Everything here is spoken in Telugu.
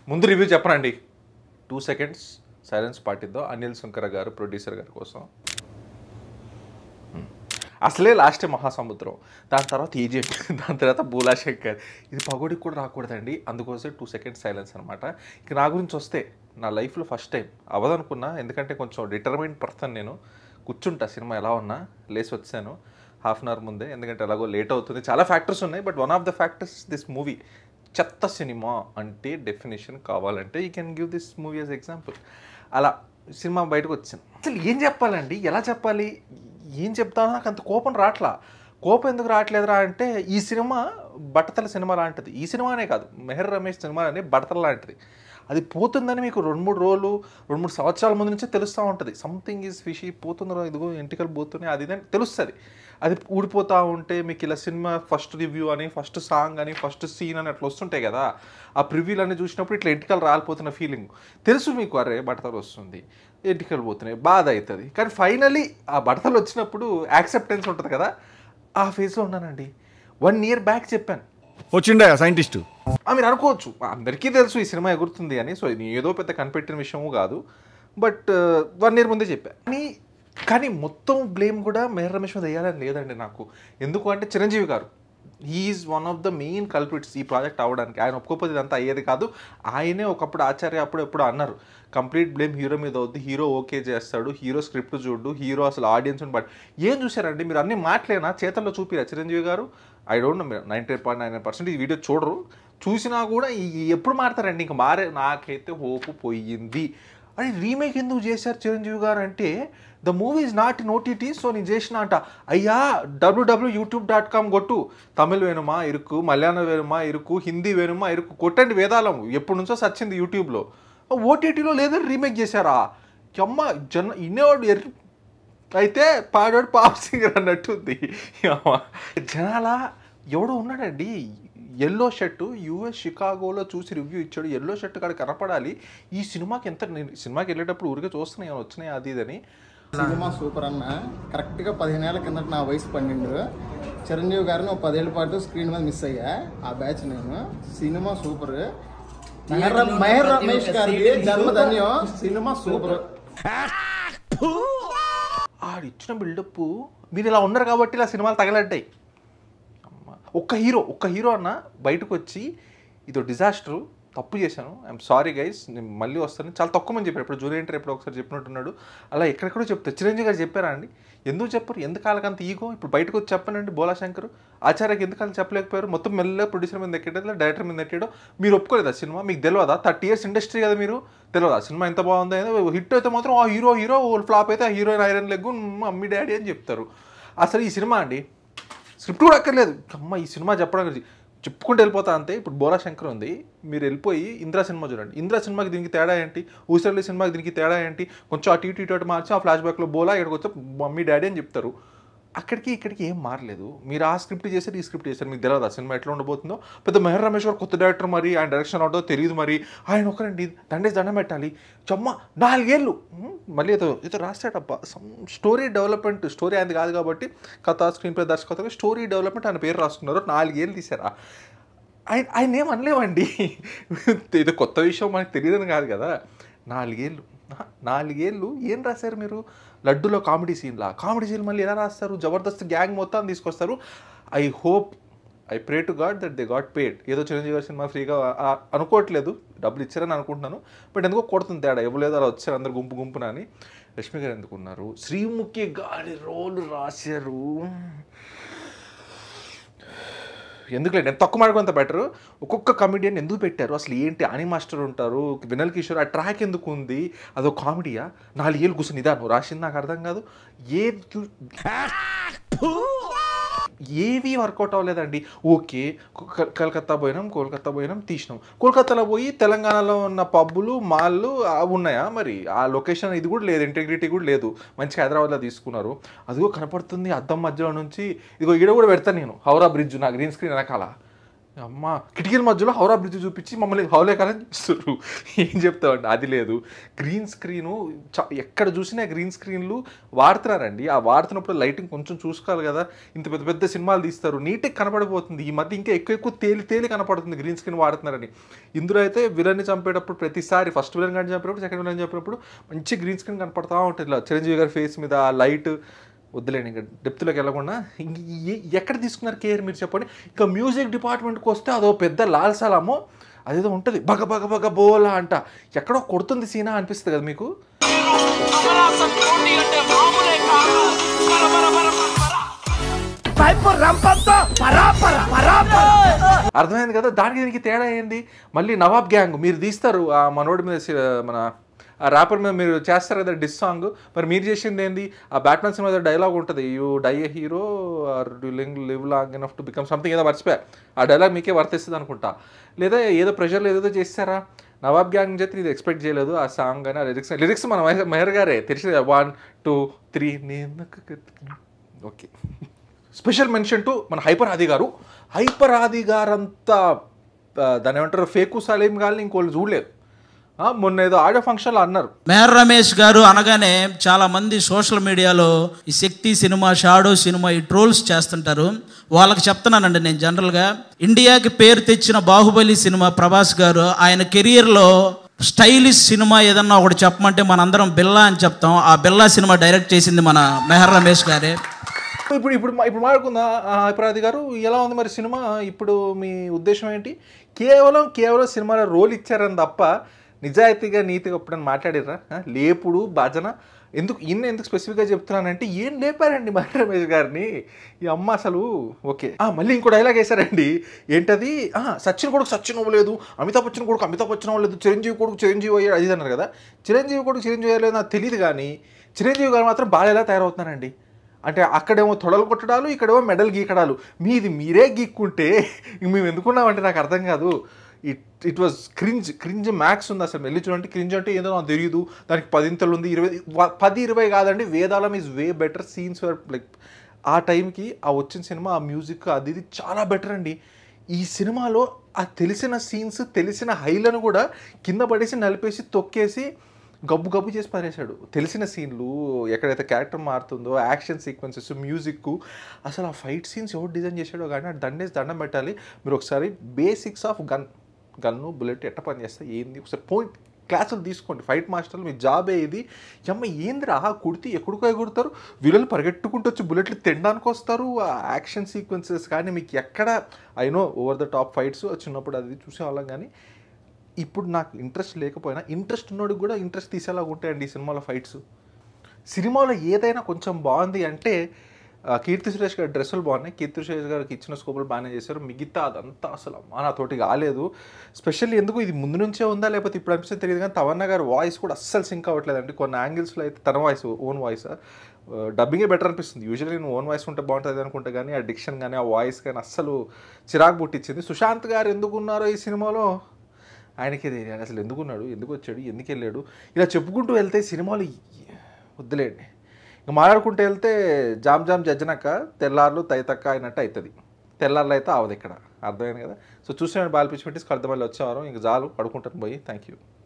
ముందు రివ్యూ చెప్పనండి టూ సెకండ్స్ సైలెన్స్ పాటిద్దాం అనిల్ శంకర గారు ప్రొడ్యూసర్ గారి కోసం అసలే లాస్ట్ మహాసముద్రం దాని తర్వాత ఏజెంట్ దాని తర్వాత భూలాశంకర్ ఇది పగోడికి కూడా రాకూడదండి అందుకోసం టూ సెకండ్స్ సైలెన్స్ అనమాట ఇక నా గురించి వస్తే నా లైఫ్లో ఫస్ట్ టైం అవ్వదనుకున్నా ఎందుకంటే కొంచెం డిటర్మైన్ పర్సన్ నేను కూర్చుంటా సినిమా ఎలా ఉన్నా లేచి వచ్చాను హాఫ్ అన్ అవర్ ముందే ఎందుకంటే ఎలాగో లేట్ అవుతుంది చాలా ఫ్యాక్టర్స్ ఉన్నాయి but one of the factors this movie చెత్త సినిమా అంటే డెఫినేషన్ కావాలంటే you can give this movie as example అలా సినిమా బయటకు వచ్చింది అసలు ఏం చెప్పాలండి ఎలా చెప్పాలి ఏం చెప్తానో నాకు అంత కోపం రావట్లా కోపం ఎందుకు రావట్లేదురా అంటే ఈ సినిమా బట్టతల సినిమా లాంటిది ఈ సినిమానే కాదు మెహర్ రమేష్ సినిమా అనే బట్టతల లాంటిది అది పోతుందని మీకు రెండు మూడు రోజులు రెండు మూడు సంవత్సరాల ముందు నుంచే తెలుస్తూ ఉంటుంది సంథింగ్ ఈజ్ ఫిషీ పోతుందో ఇదిగో ఎంటికలు పోతున్నాయి అది ఇదని తెలుస్తుంది అది ఊడిపోతూ ఉంటే మీకు ఇలా సినిమా ఫస్ట్ రివ్యూ అని ఫస్ట్ సాంగ్ అని ఫస్ట్ సీన్ అని అట్లా వస్తుంటాయి కదా ఆ ప్రివ్యూలు అన్ని చూసినప్పుడు ఇట్లా ఎంటికలు రాలిపోతున్న ఫీలింగ్ తెలుసు మీకు అరే బట్టతలు వస్తుంది ఎంటికలు పోతున్నాయి బాధ అవుతుంది కానీ ఫైనలీ ఆ బట్టతలు వచ్చినప్పుడు యాక్సెప్టెన్స్ ఉంటుంది కదా ఆ ఫేజ్లో ఉన్నానండి వన్ ఇయర్ బ్యాక్ చెప్పాను వచ్చిండే సైంటిస్టు ఆ, మీరు అనుకోవచ్చు అందరికీ తెలుసు ఈ సినిమా ఎగురుతుంది అని సో ఇది ఏదో పెద్ద కనిపెట్టిన విషయము కాదు బట్ వన్ ఇయర్ ముందే చెప్పా కానీ కానీ మొత్తం బ్లేమ్ కూడా మేహర్ రమేష్ మీద వేయాలని లేదండి నాకు ఎందుకు అంటే Chiranjeevi garu is one of the main culprits ఈ ప్రాజెక్ట్ అవ్వడానికి ఆయన ఒప్పుకోకపోతే ఇదంతా అయ్యేది కాదు ఆయనే ఒకప్పుడు ఆచార్య అప్పుడు ఎప్పుడు అన్నారు కంప్లీట్ బ్లేమ్ హీరో మీద అవుద్ది హీరో ఓకే చేస్తాడు హీరో స్క్రిప్ట్ చూడు హీరో అసలు ఆడియన్స్ బట్ ఏం చూసారండి మీరు అన్ని మాటలేనా చేతల్లో చూపిరా Chiranjeevi garu I don't know మీరు ninety eight point nine percent ఈ వీడియో చూడరు చూసినా కూడా ఈ ఎప్పుడు మారుతారండి ఇంక మారే నాకైతే హోపు పోయింది అని రీమేక్ ఎందుకు చేశారు చిరంజీవి గారు అంటే the movie is not in OTT so నేను చేసిన అంట అయ్యా డబ్ల్యూడబ్ల్యూ యూట్యూబ్ డాట్ కామ్ కొట్టు తమిళ్ వేణుమా ఇరుకు మలయాళం వేణుమా ఇరుకు హిందీ వేణుమా ఇరుకు కొట్టండి వేదాలం ఎప్పటి నుంచో సచ్చింది యూట్యూబ్లో ఓటీటీలో లేదని రీమేక్ చేశారా అమ్మ జన ఇన్నేవాడు ఎర్రి అయితే పాడాడు పాప్ సింగర్ అన్నట్టుంది అమ్మ. జనాల ఎవడో ఉన్నాడండి ఎల్లో షర్టు యూఎస్ షికాగోలో చూసి రివ్యూ ఇచ్చాడు ఎల్లో షర్ట్ కాడ కనపడాలి ఈ సినిమాకి ఎంత నేను సినిమాకి వెళ్ళేటప్పుడు ఊరికే చూస్తున్నాయి ఏమైనా వచ్చినాయి అది ఇదని సినిమా సూపర్ అన్న కరెక్ట్గా పదిహేనేళ్ల కిందట నా వయసు పన్నెండు చిరంజీవి గారిని ఒక పదేళ్ల పాటు స్క్రీన్ మీద మిస్ అయ్యా ఆ బ్యాచ్ నేను సినిమా సూపర్ మెహర్ మెహర్ రమేష్ గారికి జన్మధన్యం సినిమా సూపర్ ఆడు ఇచ్చిన బిల్డప్ మీరు ఇలా ఉన్నారు కాబట్టి ఇలా సినిమాలు తగలడ్డాయి అమ్మ. ఒక్క హీరో ఒక్క హీరో అన్న బయటకు వచ్చి ఇదో డిజాస్టర్ తప్పు చేశాను ఐఎమ్ సారీ గైస్ నేను మళ్ళీ వస్తాను చాలా తక్కువ మంది చెప్పారు ఇప్పుడు జూనియర్ ఎప్పుడు ఒకసారి చెప్పినట్టున్నాడు అలా ఎక్కడెక్కడో చెప్తారు చిరంజీవి గారు చెప్పారా అండి ఎందుకు చెప్పరు ఎందుకు వాళ్ళకంత ఈగో ఇప్పుడు బయటకు వచ్చి చెప్పనండి బోలా శంకర్ ఆచార్యకి ఎందుకు వాళ్ళు చెప్పలేకపోయారు మొత్తం మెల్లగా ప్రొడ్యూసర్ మీద ఎక్కేటో డైరెక్టర్ మీద ఎక్కాడో మీరు ఒప్పుకోలేదా సినిమా మీకు తెలియదా థర్టీ ఇయర్స్ ఇండస్ట్రీ కదా మీరు తెలియదా సినిమా ఎంత బాగుంది హిట్ అయితే మాత్రం ఆ హీరో హీరో ఫ్లాప్ అయితే ఆ heroine iron leg mummy daddy అని చెప్తారు అసలు ఈ సినిమా అండి స్క్రిప్ట్ కూడా అక్కర్లేదు అమ్మ ఈ సినిమా చెప్పడం గురించి చెప్పుకుంటూ వెళ్ళిపోతా అంతే ఇప్పుడు బోలా శంకర్ ఉంది మీరు వెళ్ళిపోయి ఇంద్రా సినిమా చూడండి ఇంద్రా సినిమాకి దీనికి తేడా ఏంటి ఊసరల్లి సినిమాకి దీనికి తేడా ఏంటి కొంచెం అటు ఇటు ఇటు అటు మార్చి ఆ ఫ్లాష్ బ్యాక్లో బోలా ఇక్కడికి వచ్చి మమ్మీ డాడీ అని చెప్తారు అక్కడికి ఇక్కడికి ఏం మారలేదు మీరు ఆ స్క్రిప్ట్ చేశారు ఈ స్క్రిప్ట్ చేశారు మీకు తెలియదు ఆ సినిమా ఎట్లా ఉండబోతుందో పెద్ద మెహర్ రమేష్ గారు కొత్త డైరెక్టర్ మరి ఆయన డైరెక్షన్ ఉంటుందో తెలియదు మరి ఆయన ఒకరండి దండేసి దండం పెట్టాలి చమ్మ నాలుగేళ్ళు ఉమ్, మళ్ళీ ఏదో ఏదో రాస్తాడప్ప సమ్ స్టోరీ డెవలప్మెంట్ స్టోరీ ఆయనది కాదు కాబట్టి కథ స్క్రీన్ ప్లే దర్శకత్వం స్టోరీ డెవలప్మెంట్ ఆయన పేరు రాసుకున్నారు నాలుగేళ్ళు తీశారా ఆయన ఆయన ఏం అనలేవండి ఇది కొత్త విషయం మనకు తెలియదని కాదు కదా నాలుగేళ్ళు ఆహా, నాలుగేళ్ళు ఏం రాశారు మీరు లడ్డులో కామెడీ సీన్లా కామెడీ సీన్ మళ్ళీ ఎలా రాస్తారు జబర్దస్త్ గ్యాంగ్ మొత్తం తీసుకొస్తారు I hope I pray to God that they got paid ఏదో చిరంజీవి గారి సినిమా ఫ్రీగా ఆ, అనుకోవట్లేదు డబ్బులు ఇచ్చారని అనుకుంటున్నాను బట్ ఎందుకో కొడుతుంది తేడా ఇవ్వలేదు అలా వచ్చారు అందరు గుంపు గుంపున అని రష్మి గారు ఎందుకున్నారు శ్రీముఖి గారి రోలు రాశారు ఎందుకులే నేను తక్కువ మాడుకుంత బెటర్ ఒక్కొక్క కమెడియన్ ఎందుకు పెట్టారు అసలు ఏంటి అని మాస్టర్ ఉంటారు వినల్ కిషోర్ ఆ ట్రాక్ ఎందుకు ఉంది అదో కామెడీయా నాలుగేళ్ళు కూర్చొని ఇదా నువ్వు రాసింది నాకు అర్థం కాదు ఏ చూ- ఏవి వర్కౌట్ అవ్వలేదండి ఓకే క- కలకత్తా పోయినాం కోల్కత్తా పోయినాం తీసినాం కోల్కత్తాలో పోయి తెలంగాణలో ఉన్న పబ్బులు మాల్లు ఆ ఉన్నాయా మరి ఆ లొకేషన్ ఇది కూడా లేదు ఇంటిగ్రిటీ కూడా లేదు మంచిగా హైదరాబాద్లో తీసుకున్నారు అదిగో కనపడుతుంది అద్దం మధ్యలో నుంచి ఇదిగో ఈడ కూడా పెడతాను నేను హౌరా బ్రిడ్జ్ నా గ్రీన్ స్క్రీన్ వెనకాల అమ్మ కిటికీల మధ్యలో హౌరా బ్రిడ్జ్ చూపించి మమ్మల్ని హౌలే కాలని చూస్తారు ఏం చెప్తామండి అది లేదు గ్రీన్ స్క్రీను చ- ఎక్కడ చూసినా గ్రీన్ స్క్రీన్లు వాడుతున్నారండి ఆ వాడుతున్నప్పుడు లైటింగ్ కొంచెం చూసుకోవాలి కదా ఇంత పెద్ద పెద్ద సినిమాలు తీస్తారు నీట్గా కనపడిపోతుంది ఈ మధ్య ఇంకా ఎక్కువ ఎక్కువ తేలి తేలి కనపడుతుంది గ్రీన్ స్క్రీన్ వాడుతున్నారని ఇందులో అయితే విలన్ని చంపేటప్పుడు ప్రతిసారి ఫస్ట్ విలన్ కానీ చంపేటప్పుడు సెకండ్ విలన్ చంపేటప్పుడు మంచి గ్రీన్ స్క్రీన్ కనపడతా ఉంటుంది ఇలా చిరంజీవి గారి ఫేస్ మీద ఆ లైట్ వద్దులేండి ఇంకా డెప్త్లోకి వెళ్ళకుండా ఇంక ఏ- ఎక్కడ తీసుకున్నారు కేర్ మీరు చెప్పండి ఇంకా మ్యూజిక్ డిపార్ట్మెంట్కి వస్తే అదో పెద్ద లాల్ సలాము అదేదో ఉంటుంది బగ బగ బగ బోలా అంట ఎక్కడో కొడుతుంది సీనా అనిపిస్తుంది కదా మీకు అమరావతి పోటీ అంటే మామూలే కాదు పర పర పర పర పర అర్థమైంది కదా దానికి దీనికి తేడా ఏంది మళ్ళీ నవాబ్ గ్యాంగ్ మీరు తీస్తారు ఆ మనోడి మీద సి- మన ఆ ర్యాపర్ మీద మీరు చేస్తారు కదా డిస్ సాంగ్ మరి మీరు చేసింది ఏంది ఆ బ్యాట్మెన్ సినిమా డైలాగ్ ఉంటుంది you die a hero or you లింగ్ live long enough to become something ఏదో మర్చిపోయా ఆ డైలాగ్ మీకే వర్తిస్తుంది అనుకుంటా లేదా ఏదో ప్రెషర్లో ఏదో చేస్తారా నవాబ్ గ్యాంగ్ చేతి ఇది ఎక్స్పెక్ట్ చేయలేదు ఆ సాంగ్ అని ఆ లిరిక్స్ లిరిక్స్ మన మహేర్- మెహర్ గారే తెలిసి వన్ టూ త్రీ నేను ఓకే స్పెషల్ మెన్షన్ టు మన హైపర్ ఆది గారు హైపర్ ఆది గారు అంతా దాని ఏమంటారు ఫేకు సలీం గారిని ఇంకోళ్ళు చూడలేదు ఆ, మొన్న ఏదో ఆడియో ఫంక్షన్లో అన్నారు మేర్ రమేష్ గారు అనగానే చాలా మంది సోషల్ మీడియాలో ఈ శక్తి సినిమా షాడో సినిమా ఈ ట్రోల్స్ చేస్తుంటారు వాళ్ళకి చెప్తున్నానండి నేను జనరల్గా ఇండియాకి పేరు తెచ్చిన బాహుబలి సినిమా ప్రభాస్ గారు ఆయన కెరియర్లో స్టైలిష్ సినిమా ఏదన్నా ఒకటి చెప్పమంటే మనందరం బిల్లా అని చెప్తాం ఆ బిల్లా సినిమా డైరెక్ట్ చేసింది మన మెహర్ రమేష్ గారే ఇప్పుడు ఇప్పుడు మా- ఇప్పుడు మాట్లాడుకుందా హైపరాది గారు ఎలా ఉంది మరి సినిమా ఇప్పుడు మీ ఉద్దేశం ఏంటి కేవలం కేవలం సినిమాలో రోల్ ఇచ్చారని తప్ప నిజాయితీగా నీతిగా ఎప్పుడైనా మాట్లాడిర్రా ఆ, లేపుడు భజన ఎందుకు ఇన్న ఎందుకు స్పెసిఫిక్గా చెప్తున్నానంటే ఏం లేపారండి మరి రమేష్ గారిని ఈ అమ్మ అసలు ఓకే ఆ, మళ్ళీ ఇంకో డైలాగ్ వేశారండి ఏంటది ఆ, సచిన్ కొడుకు సచిన్ అవ్వలేదు అమితాబ్ బచ్చన్ కొడుకు అమితాబ్ బచ్చన్ అవ్వలేదు చిరంజీవి కొడుకు చిరంజీవి అయ్యాడు అది ఇది అన్నారు కదా చిరంజీవి కొడుకు చిరంజీవి అయ్యలేదు నాకు తెలియదు కానీ చిరంజీవి గారు మాత్రం బాగా ఎలా తయారవుతున్నారండి అంటే అక్కడేమో తొడలు కొట్టడాలు ఇక్కడేమో మెడల్ గీకడాలు మీది మీరే గీక్కుంటే ఇంక మేము ఎందుకున్నామంటే నాకు అర్థం కాదు it it was cringe cringe max ఉంది అసలు వెళ్ళి చూడండి క్రింజ్ అంటే ఏదో నాకు తెలియదు దానికి పదింతలు ఉంది ఇరవై వ- పది ఇరవై కాదండి Vedalam is way better scenes like uh టైంకి ఆ వచ్చిన సినిమా ఆ మ్యూజిక్ అది ఇది చాలా బెటర్ అండి ఈ సినిమాలో ఆ తెలిసిన సీన్స్ తెలిసిన హైలను కూడా కింద పడేసి నలిపేసి తొక్కేసి గబ్బు గబ్బు చేసి పారేశాడు తెలిసిన సీన్లు ఎక్కడైతే క్యారెక్టర్ మారుతుందో యాక్షన్ సీక్వెన్సెస్ మ్యూజిక్ అసలు ఆ ఫైట్ సీన్స్ ఎవరు డిజైన్ చేశాడో కానీ ఆ దండేసి దండం పెట్టాలి మీరు ఒకసారి basics of gun gun bullet ఎట్ట పని చేస్తాయి ఏంది ఒకసారి పాయింట్ క్లాసులు తీసుకోండి ఫైట్ మాస్టర్లు మీ జాబే ఇది అమ్మ ఏందిరా కుడితే ఎక్కడికో ఎగురుతారు వీళ్ళు పరిగెట్టుకుంటూ వచ్చి బుల్లెట్లు తినడానికి వస్తారు ఆ యాక్షన్ సీక్వెన్సెస్ కానీ మీకు ఎక్కడ అయినో ఓవర్ ద టాప్ ఫైట్స్ చిన్నప్పుడు అది చూసేవాళ్ళం కానీ ఇప్పుడు నాకు ఇంట్రెస్ట్ లేకపోయినా ఇంట్రెస్ట్ ఉన్నోడికి కూడా ఇంట్రెస్ట్ తీసేలాగా ఉంటాయండి ఈ సినిమాలో ఫైట్స్ సినిమాలో ఏదైనా కొంచెం బాగుంది అంటే ఆ, కీర్తి సురేష్ గారి డ్రెస్సులు బాగున్నాయి కీర్తి సురేష్ గారికి ఇచ్చిన స్కోపులు బాగానే చేశారు మిగతా అదంతా అసలు అమ్మా నాతోటి కాలేదు స్పెషల్లీ ఎందుకు ఇది ముందు నుంచే ఉందా లేకపోతే ఇప్పుడు అనిపిస్తే తెలియదు కానీ తవన్న గారి వాయిస్ కూడా అస్సలు సింక్ అవ్వట్లేదండి కొన్ని యాంగిల్స్లో అయితే తన వాయిస్ ఓన్ వాయిస్ డబ్బింగే బెటర్ అనిపిస్తుంది యూజువల్లీ నేను ఓన్ వాయిస్ ఉంటే బాగుంటుంది అనుకుంటా కానీ ఆ డిక్షన్ కానీ ఆ వాయిస్ కానీ అస్సలు చిరాకు పుట్టించింది సుశాంత్ గారు ఎందుకు ఉన్నారో ఈ సినిమాలో ఆయనకే తెలియాలి అసలు ఎందుకున్నాడు ఎందుకు వచ్చాడు ఎందుకు వెళ్ళాడు ఇలా చెప్పుకుంటూ వెళ్తే సినిమాలు వద్దులేండి ఇంకా మాట్లాడుకుంటూ వెళ్తే జామ్ జామ్ జజ్జనక్క తెల్లార్లు తైతక్క అయినట్టు అవుతుంది తెల్లార్లు అయితే అవదు ఇక్కడ అర్థమైంది కదా సో చూసిన బాగా పిచ్చి పెట్టి కలుద్దామల్లి వచ్చేవారు ఇంక చాలు పడుకుంటాను పోయి థ్యాంక్ యూ